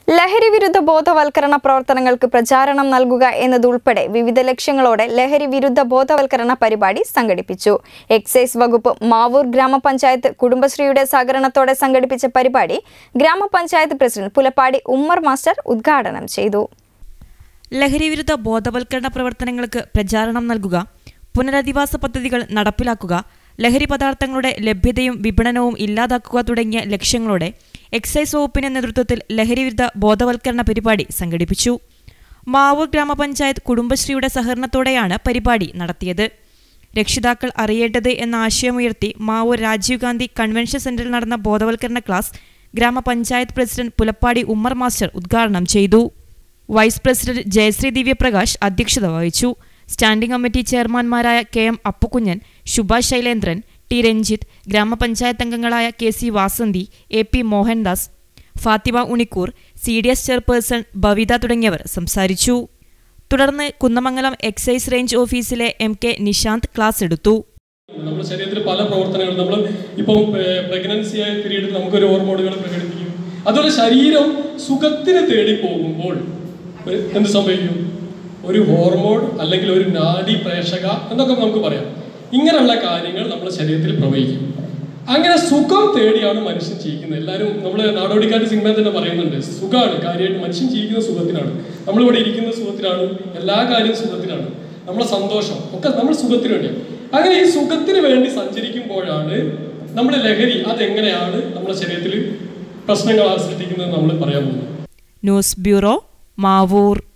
ലഹരി വിരുദ്ധ ബോധവൽക്കരണ പ്രവർത്തനങ്ങൾക്ക് പ്രചാരണം നൽകുക എന്നതുൾപ്പെടെ വിവിധ ലക്ഷ്യങ്ങളോടെ ലഹരി വിരുദ്ധ ബോധവൽക്കരണ പരിപാടി സംഘടിപ്പിച്ചു എക്സൈസ് വകുപ്പ് മാവൂർ ഗ്രാമപഞ്ചായത്ത് കുടുംബശ്രീയുടെ സഹകരണത്തോടെ സംഘടിപ്പിച്ച പരിപാടി ഗ്രാമപഞ്ചായത്ത് പ്രസിഡന്റ് പുലപ്പാടി ഉമ്മർ മാസ്റ്റർ ഉദ്ഘാടനം ചെയ്തു ലഹരിവിരുദ്ധ ബോധവൽക്കരണ പ്രവർത്തനങ്ങൾക്ക് പ്രചാരണം നൽകുക പുനരധിവാസ പദ്ധതികൾ നടപ്പിലാക്കുക ലഹരി പദാർത്ഥങ്ങളുടെ ലഭ്യതയും വിപണനവും ഇല്ലാതാക്കുക തുടങ്ങിയ ലക്ഷ്യങ്ങളോടെ എക്സൈസ് വകുപ്പിന്റെ നേതൃത്വത്തിൽ ലഹരിവിരുദ്ധ ബോധവൽക്കരണ പരിപാടി സംഘടിപ്പിച്ചു മാവൂർ ഗ്രാമപഞ്ചായത്ത് കുടുംബശ്രീയുടെ സഹകരണത്തോടെയാണ് പരിപാടി നടത്തിയത് രക്ഷിതാക്കൾ അറിയേണ്ടത് എന്ന ആശയമുയർത്തി മാവൂർ രാജീവ് ഗാന്ധി കൺവെൻഷൻ സെന്ററിൽ നടന്ന ബോധവൽക്കരണ ക്ലാസ് ഗ്രാമപഞ്ചായത്ത് പ്രസിഡന്റ് പുലപ്പാടി ഉമ്മർ മാസ്റ്റർ ഉദ്ഘാടനം ചെയ്തു വൈസ് പ്രസിഡന്റ് ജയശ്രീ ദിവ്യപ്രകാശ് അധ്യക്ഷത വഹിച്ചു സ്റ്റാൻഡിംഗ് കമ്മിറ്റി ചെയർമാൻമാരായ K M Appukunhan Subhash Sailendran T Ranjith ഗ്രാമപഞ്ചായത്ത് അംഗങ്ങളായ K C Vasanthi A P Mohandas Fathima Unikkoor C D S chairperson Bhavitha തുടങ്ങിയവർ സംസാരിച്ചു തുടർന്ന് കുന്നമംഗലം എക്സൈസ് റേഞ്ച് ഓഫീസിലെ എം കെ നിശാന്ത് ക്ലാസ് എടുത്തു നമ്മുടെ ശരീരത്തിൽ പല പ്രവർത്തനങ്ങളും നമ്മൾ ഇപ്പം പ്രഗ്നൻസി ആയ പീരീഡിൽ നമുക്കൊരു ഹോർമോണുകൾ പ്രകടിപ്പിക്കും അതുപോലെ ശരീരം സുഖത്തിന് തേടി പോകുമ്പോൾ ഒരു- എന്ത് സംഭവിക്കും ഒരു ഹോർമോൺ അല്ലെങ്കിൽ ഒരു നാഡി പ്രേക്ഷക എന്നൊക്കെ നമുക്ക് പറയാം ഇങ്ങനെയുള്ള കാര്യങ്ങൾ നമ്മുടെ ശരീരത്തിൽ പ്രവഹിക്കും അങ്ങനെ സുഖം തേടിയാണ് മനുഷ്യൻ ജീവിക്കുന്നത് എല്ലാവരും നമ്മൾ നാടോടിക്കാറ്റ് സിനിമയിൽ തന്നെ പറയുന്നുണ്ട് സുഖമാണ് കാര്യമായിട്ട് മനുഷ്യൻ ജീവിക്കുന്ന സുഖത്തിനാണ് നമ്മളിവിടെ ഇരിക്കുന്ന സുഖത്തിനാണ് എല്ലാ കാര്യവും സുഖത്തിനാണ് നമ്മളെ സന്തോഷം ഒക്കെ നമ്മൾ സുഖത്തിന് വേണ്ടിയാണ് അങ്ങനെ ഈ സുഖത്തിന് വേണ്ടി സഞ്ചരിക്കുമ്പോഴാണ് നമ്മുടെ ലഹരി അതെങ്ങനെയാണ് നമ്മുടെ ശരീരത്തിൽ പ്രശ്നങ്ങൾ സൃഷ്ടിക്കുന്നത് നമ്മൾ പറയാൻ പോകുന്നത് ന്യൂസ് ബ്യൂറോ മാവൂർ